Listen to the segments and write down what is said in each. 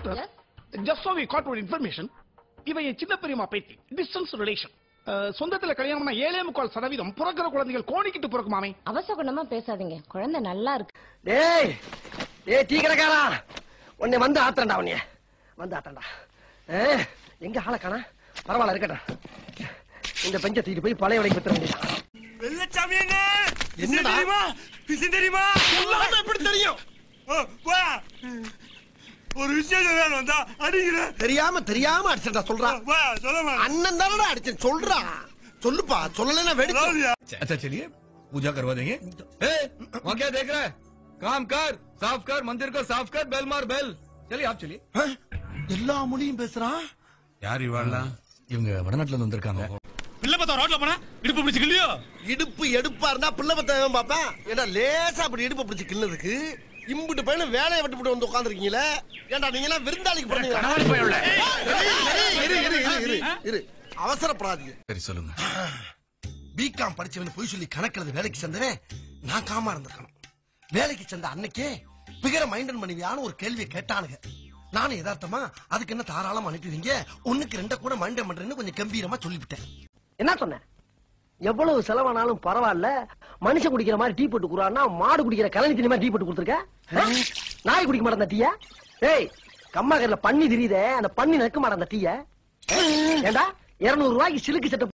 Doctor just we got ஒரு information இவன் என் சின்ன பெரியம்மா பேத்தி டிஸ்டன்ஸ் ரிலேஷன் சொந்தத்துல கல்யாணம்னா ஏழே முக்கால் சதவீதம் பிறக்கிற குழந்தைகள் கோணிக்கிட்டு பிறக்குமாமே அவசகுணமா பேசாதீங்க குழந்தை நல்லா இருக்கு டேய் டேய் டீ கடைக்காரா உன்னை வந்து ஆத்தண்டா உன்னைய வந்து ஆத்தண்டா ஏ, எங்க ஆளை காணா பரவாயில்ல இருக்கட்டும் இந்த பெஞ்ச தூக்கிட்டு போய் பழைய விலைக்கு வித்துற வேண்டியதான் வெள்ளச்சாமி என்ன என்னடா? தெரியுமா விஷயம் தெரியுமா சொல்லாம எப்படி தெரியும் ஓ, வா. ஒரு விஷயம் சொல்லணும் வந்தா அடிக்கிறேன் தெரியாம தெரியாம அடிச்சா சொல்றா வா சொல்ல அண்ணன் தானடா அடிச்சேன் சொல்றா சொல்லுப்பா சொல்லலைன்னா வெடிச்சு अच्छा चलिए पूजा करवा देंगे ए, वहाँ क्या देख रहा है काम कर साफ कर मंदिर को साफ कर बेल मार बेल चलिए आप चलिए அஹ், எல்லா மொழியும் பேசுறான் யார் இவாள்லாம் இவங்க வடநாட்டுல இருந்து வந்திருக்காங்க பிள்ளை பார்த்தா ரோட்ல போனா இடுப்பு பிடிச்சு கிள்ளியோ இடுப்பு எடுப்பா இருந்தா பிள்ளை பத்தவன் பாப்பேன் ஏன்னா லேசா அப்படி இடுப்பு பிடிச்சு கிள்ளதுக்கு இம்புட்டு பையனும் வேலையை விட்டு போட்டு வந்து உட்காந்துருக்கீங்களே ஏன்டா நீங்க எல்லாம் விருந்தாளிக்கு போறீங்களா இரு, இரு, இரு, இரு, இரு, இரு. அவசரப்படாதீங்க சரி சொல்லுங்க பிகாம் படிச்சவன் போய் சொல்லி கணக்குறது வேலைக்கு சேர்ந்தவன் நான் காமா இருந்திருக்கணும் வேலைக்கு சேர்ந்த அன்னைக்கே பிகர மைண்டன் பண்ணுவியான்னு ஒரு கேள்வியை கேட்டானுங்க நானும் யதார்த்தமா அதுக்கு என்ன தாராளமா அனுப்பிடுவீங்க ஒண்ணுக்கு ரெண்ட கூட மைண்டன் பண்றேன்னு கொஞ்சம் கம்பீரமா சொல்லிவிட்டேன் என்ன சொன்ன எவ்வளவு செலவானாலும் பரவாயில்ல மனுஷன் குடிக்கிற மாதிரி டீ போட்டு குடுறான்னா மாடு குடிக்கிற கலனி தண்ணி மாதிரி டீ போட்டு கொடுத்துருக்க ஆ? நாய் குடிக்க மாட்டேன் டீயா ஏய் கம்மா கரில பண்ணி தெரியுதே அந்த பண்ணி நக்க மாட்டேன் அந்த டீய ஏண்டா இருநூறு ரூபாய்க்கு சிலுக்கு சட்டை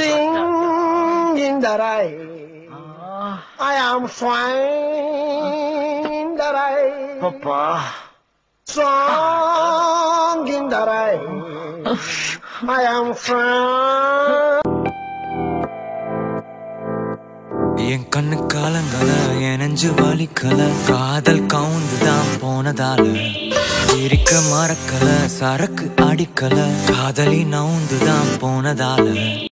இந்த ராய் ஐ ஆம் இந்த ராய் அப்பா சாங் இந்த ராய் ஐ ஆம் என் கண்ணு காலங்கல என் நெஞ்சு வலிக்கல காதல் கவுந்து தான் போனதால இருக்க மறக்கல சரக்கு அடிக்கல காதலி நவுந்து தான் போனதால